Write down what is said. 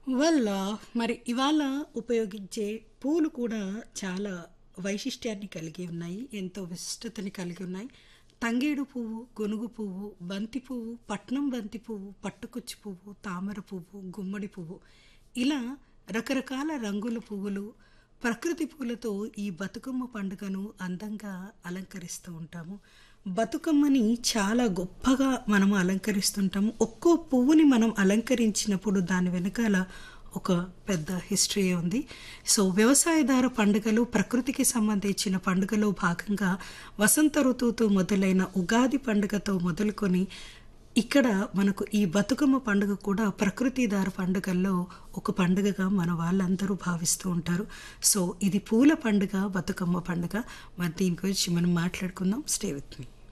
వల్ల మరి ఇవాళ ఉపయోగించే పూలు కూడా చాలా వైశిష్ట్యాన్ని కలిగి ఉన్నాయి ఎంతో విశిష్టతని కలిగి ఉన్నాయి తంగేడు పువ్వు గొనుగు పువ్వు బంతి పువ్వు పట్నం బంతి పువ్వు పట్టుకుచ్చు పువ్వు తామర పువ్వు గుమ్మడి పువ్వు ఇలా రకరకాల రంగుల పువ్వులు ప్రకృతి పూలతో ఈ బతుకమ్మ పండుగను అందంగా అలంకరిస్తూ ఉంటాము బతుకమ్మని చాలా గొప్పగా మనం అలంకరిస్తుంటాము ఒక్కో పువ్వుని మనం అలంకరించినప్పుడు దాని వెనకాల ఒక పెద్ద హిస్టరీ ఉంది సో వ్యవసాయదార పండుగలు ప్రకృతికి సంబంధించిన పండుగలో భాగంగా వసంత ఋతువుతో మొదలైన ఉగాది పండుగతో మొదలుకొని ఇక్కడ మనకు ఈ బతుకమ్మ పండుగ కూడా ప్రకృతిదార పండుగల్లో ఒక పండుగగా మన వాళ్ళందరూ భావిస్తూ ఉంటారు సో ఇది పూల పండుగ బతుకమ్మ పండుగ మరి దీని గురించి మనం మాట్లాడుకుందాం స్టే విత్ మీ